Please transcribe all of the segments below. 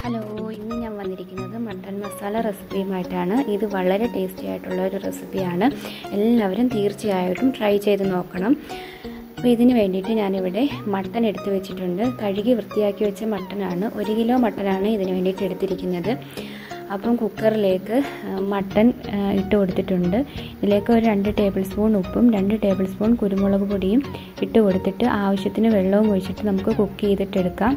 hello ഇന്ന് ഞാൻ വന്നിരിക്കുന്നത് മട്ടൺ മസാല റെസിപ്പിയുമായിട്ടാണ് ഇത് വളരെ ടേസ്റ്റി ആയിട്ടുള്ള ഒരു റെസിപ്പിയാണ് എല്ലാവരും തീർച്ചയായിട്ടും ട്രൈ ചെയ്ത് നോക്കണം അപ്പോൾ ഇതിന് വേണ്ടിയിട്ട് ഞാനിവിടെ മട്ടൺ എടുത്ത് വെച്ചിട്ടുണ്ട് കഴുകി വൃത്തിയാക്കി വെച്ച മട്ടനാണ് ഒരു കിലോ മട്ടനാണ് ഇതിന് വേണ്ടിയിട്ട് എടുത്തിരിക്കുന്നത് അപ്പം കുക്കറിലേക്ക് മട്ടൺ ഇട്ട് കൊടുത്തിട്ടുണ്ട് ഇതിലേക്ക് ഒരു രണ്ട് ടേബിൾ സ്പൂൺ ഉപ്പും രണ്ട് ടേബിൾ സ്പൂൺ കുരുമുളക് പൊടിയും ഇട്ട് കൊടുത്തിട്ട് ആവശ്യത്തിന് വെള്ളവും ഒഴിച്ചിട്ട് നമുക്ക് കുക്ക് ചെയ്തിട്ടെടുക്കാം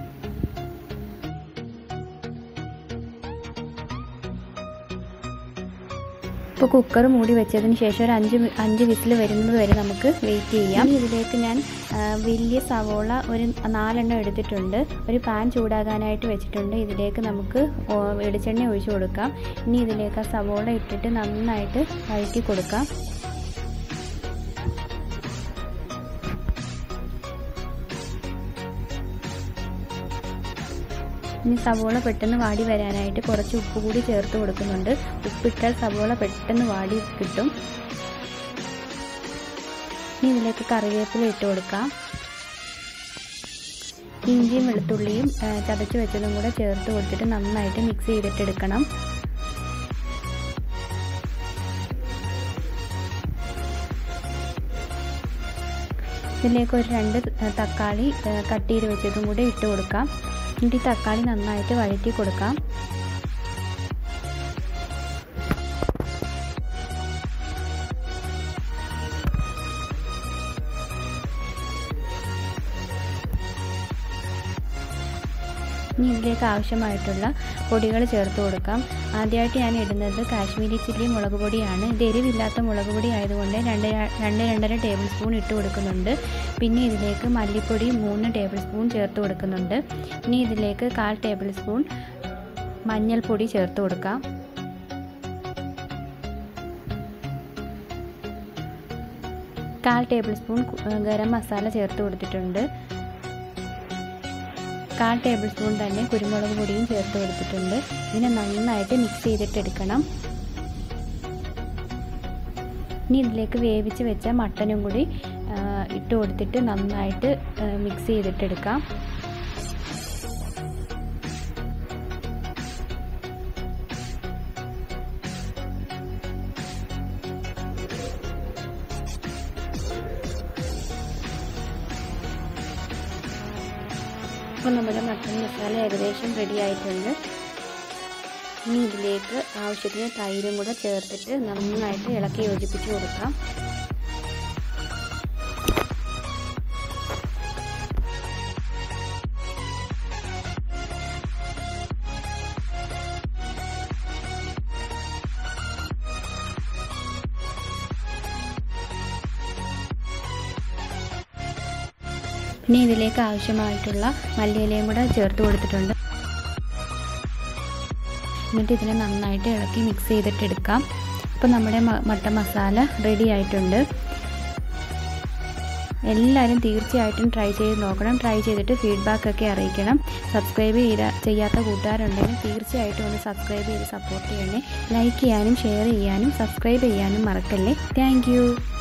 ഇപ്പോൾ കുക്കർ മൂടി വെച്ചതിന് ശേഷം ഒരു അഞ്ച് അഞ്ച് വിസിൽ വരുന്നത് വരെ നമുക്ക് വെയിറ്റ് ചെയ്യാം ഇതിലേക്ക് ഞാൻ വലിയ സവോള ഒരു നാലെണ്ണം എടുത്തിട്ടുണ്ട് ഒരു പാൻ ചൂടാകാനായിട്ട് വെച്ചിട്ടുണ്ട് ഇതിലേക്ക് നമുക്ക് വെളിച്ചെണ്ണ ഒഴിച്ചു കൊടുക്കാം ഇനി ഇതിലേക്ക് ആ സവോള ഇട്ടിട്ട് നന്നായിട്ട് വഴറ്റി കൊടുക്കാം ഇനി സവോള പെട്ടെന്ന് വാടി വരാനായിട്ട് കുറച്ച് ഉപ്പ് കൂടി ചേർത്ത് കൊടുക്കുന്നുണ്ട് ഉപ്പിട്ടാൽ സവോള പെട്ടെന്ന് വാടി കിട്ടും ഇനി ഇതിലേക്ക് കറിവേപ്പില ഇട്ട് കൊടുക്കാം ഇഞ്ചിയും വെളുത്തുള്ളിയും ചതച്ച് വെച്ചതും കൂടെ ചേർത്ത് കൊടുത്തിട്ട് നന്നായിട്ട് മിക്സ് ചെയ്തിട്ടെടുക്കണം ഇതിലേക്ക് ഒരു രണ്ട് തക്കാളി കട്ട് ചെയ്ത് വെച്ചതും കൂടെ ഇട്ട് കൊടുക്കാം എന്നിട്ട് ഈ തക്കാളി നന്നായിട്ട് വഴറ്റി കൊടുക്കാം ഇനി ഇതിലേക്ക് ആവശ്യമായിട്ടുള്ള പൊടികൾ ചേർത്ത് കൊടുക്കാം ആദ്യമായിട്ട് ഞാൻ ഇടുന്നത് കാശ്മീരി ചില്ലി മുളക് പൊടിയാണ് ഇത് എരിവില്ലാത്ത മുളക് പൊടി ആയതുകൊണ്ട് രണ്ട് രണ്ട് രണ്ടര ടേബിൾ സ്പൂൺ ഇട്ട് കൊടുക്കുന്നുണ്ട് പിന്നെ ഇതിലേക്ക് മല്ലിപ്പൊടി മൂന്ന് ടേബിൾ സ്പൂൺ ചേർത്ത് കൊടുക്കുന്നുണ്ട് ഇനി ഇതിലേക്ക് കാൽ ടേബിൾ സ്പൂൺ മഞ്ഞൾപ്പൊടി ചേർത്ത് കൊടുക്കാം കാൽ ടേബിൾ സ്പൂൺ ഗരം മസാല ചേർത്ത് കൊടുത്തിട്ടുണ്ട് കാൽ ടേബിൾ സ്പൂൺ തന്നെ കുരുമുളക് പൊടിയും ചേർത്ത് കൊടുത്തിട്ടുണ്ട് ഇതിനെ നന്നായിട്ട് മിക്സ് ചെയ്തിട്ടെടുക്കണം ഇനി ഇതിലേക്ക് വേവിച്ച് വെച്ച മട്ടനും കൂടി ഇട്ട് കൊടുത്തിട്ട് നന്നായിട്ട് മിക്സ് ചെയ്തിട്ടെടുക്കാം അപ്പോൾ നമ്മുടെ മട്ടൺ മസാല ഏകദേശം റെഡി ആയിട്ടുണ്ട് ഇനി ഇതിലേക്ക് ആവശ്യത്തിന് തൈരും കൂടെ ചേർത്തിട്ട് നന്നായിട്ട് ഇളക്കി യോജിപ്പിച്ച് കൊടുക്കാം പിന്നെ ഇതിലേക്ക് ആവശ്യമായിട്ടുള്ള മല്ലിയിലയും കൂടെ ചേർത്ത് കൊടുത്തിട്ടുണ്ട് എന്നിട്ട് ഇതിനെ നന്നായിട്ട് ഇളക്കി മിക്സ് ചെയ്തിട്ടെടുക്കാം അപ്പോൾ നമ്മുടെ മട്ട മസാല റെഡി ആയിട്ടുണ്ട് എല്ലാവരും തീർച്ചയായിട്ടും ട്രൈ ചെയ്ത് നോക്കണം ട്രൈ ചെയ്തിട്ട് ഫീഡ്ബാക്ക് ഒക്കെ അറിയിക്കണം സബ്സ്ക്രൈബ് ചെയ്ത ചെയ്യാത്ത കൂട്ടുകാരുണ്ടെങ്കിൽ തീർച്ചയായിട്ടും ഒന്ന് സബ്സ്ക്രൈബ് ചെയ്ത് സപ്പോർട്ട് ചെയ്യണേ ലൈക്ക് ചെയ്യാനും ഷെയർ ചെയ്യാനും സബ്സ്ക്രൈബ് ചെയ്യാനും മറക്കല്ലേ താങ്ക്